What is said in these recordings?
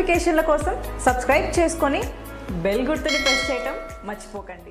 నోటిఫికేషన్ల కోసం సబ్స్క్రైబ్ చేసుకొని బెల్ గుర్తుని ప్రెస్ చేయటం మర్చిపోకండి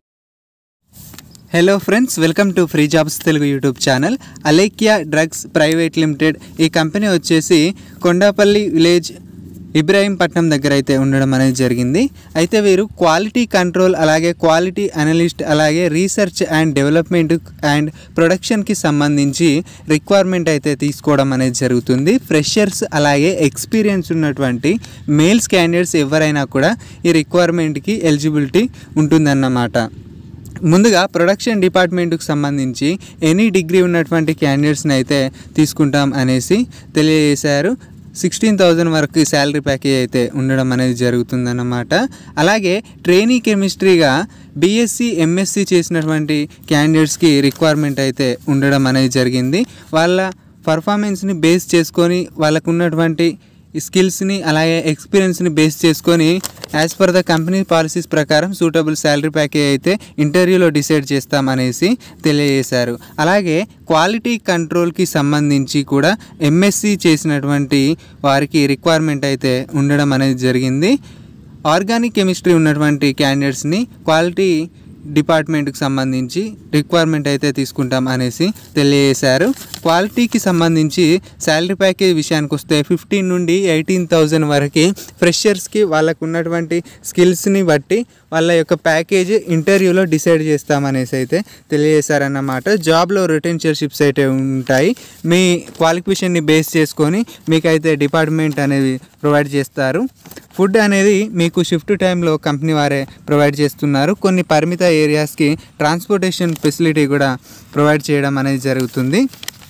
hello friends welcome to free jobs Telugu YouTube channel Alekya drugs private limited ఈ కంపెనీ వచ్చేసి కొండాపల్లి విలేజ్ ఇబ్రాహీంపట్నం దగ్గర అయితే ఉండడం అనేది జరిగింది అయితే వీరు క్వాలిటీ కంట్రోల్ అలాగే క్వాలిటీ అనలిస్ట్ అలాగే రీసెర్చ్ అండ్ డెవలప్మెంట్ అండ్ ప్రొడక్షన్కి సంబంధించి రిక్వైర్మెంట్ అయితే తీసుకోవడం అనేది జరుగుతుంది ఫ్రెషర్స్ అలాగే ఎక్స్పీరియన్స్ ఉన్నటువంటి మేల్స్ క్యాండిడేట్స్ ఎవరైనా కూడా ఈ రిక్వైర్మెంట్కి ఎలిజిబిలిటీ ఉంటుందన్నమాట ముందుగా ప్రొడక్షన్ డిపార్ట్మెంట్కి సంబంధించి ఎనీ డిగ్రీ ఉన్నటువంటి క్యాండిడేట్స్ని అయితే తీసుకుంటాం అనేసి తెలియజేశారు సిక్స్టీన్ థౌజండ్ వరకు శాలరీ ప్యాకేజ్ అయితే ఉండడం అనేది జరుగుతుందన్నమాట అలాగే ట్రైనీ కెమిస్ట్రీగా బీఎస్సీ ఎంఎస్సి చేసినటువంటి క్యాండిడేట్స్కి రిక్వైర్మెంట్ అయితే ఉండడం అనేది జరిగింది వాళ్ళ పర్ఫార్మెన్స్ని బేస్ చేసుకొని వాళ్ళకు ఉన్నటువంటి స్కిల్స్ని అలాగే ఎక్స్పీరియన్స్ని బేస్ చేసుకొని as per the company policies ప్రకారం సూటబుల్ శాలరీ ప్యాకేజ్ అయితే ఇంటర్వ్యూలో డిసైడ్ చేస్తామనేసి తెలియజేశారు అలాగే క్వాలిటీ కంట్రోల్కి సంబంధించి కూడా ఎంఎస్సి చేసినటువంటి వారికి రిక్వైర్మెంట్ అయితే ఉండడం అనేది జరిగింది ఆర్గానిక్ కెమిస్ట్రీ ఉన్నటువంటి క్యాండిడేట్స్ని క్వాలిటీ డిపార్ట్మెంట్కి సంబంధించి రిక్వైర్మెంట్ అయితే తీసుకుంటాం అనేసి తెలియజేశారు క్వాలిటీకి సంబంధించి శాలరీ ప్యాకేజ్ విషయానికి వస్తే ఫిఫ్టీన్ నుండి ఎయిటీన్ థౌజండ్ వరకు ఫ్రెషర్స్కి వాళ్ళకు ఉన్నటువంటి స్కిల్స్ని బట్టి వాళ్ళ యొక్క ప్యాకేజ్ ఇంటర్వ్యూలో డిసైడ్ చేస్తామనేసి అయితే తెలియజేశారన్నమాట జాబ్లో రిటర్న్షిప్స్ అయితే ఉంటాయి మీ క్వాలిఫికేషన్ని బేస్ చేసుకొని మీకైతే డిపార్ట్మెంట్ అనేది ప్రొవైడ్ చేస్తారు ఫుడ్ అనేది మీకు షిఫ్ట్ టైంలో కంపెనీ వారే ప్రొవైడ్ చేస్తున్నారు కొన్ని పరిమిత ఏరియాస్కి ట్రాన్స్పోర్టేషన్ ఫెసిలిటీ కూడా ప్రొవైడ్ చేయడం అనేది జరుగుతుంది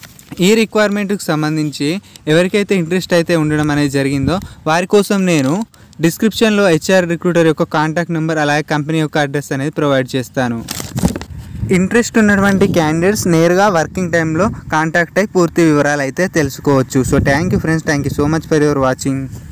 ఈ రిక్వైర్మెంట్కి సంబంధించి ఎవరికైతే ఇంట్రెస్ట్ అయితే ఉండడం అనేది జరిగిందో వారి కోసం నేను డిస్క్రిప్షన్లో హెచ్ఆర్ రిక్రూటర్ యొక్క కాంటాక్ట్ నెంబర్ అలాగే కంపెనీ యొక్క అడ్రస్ అనేది ప్రొవైడ్ చేస్తాను ఇంట్రెస్ట్ ఉన్నటువంటి క్యాండిడేట్స్ నేరుగా వర్కింగ్ టైంలో కాంటాక్ట్ అయి పూర్తి వివరాలు అయితే తెలుసుకోవచ్చు so thank you friends thank you so much for your watching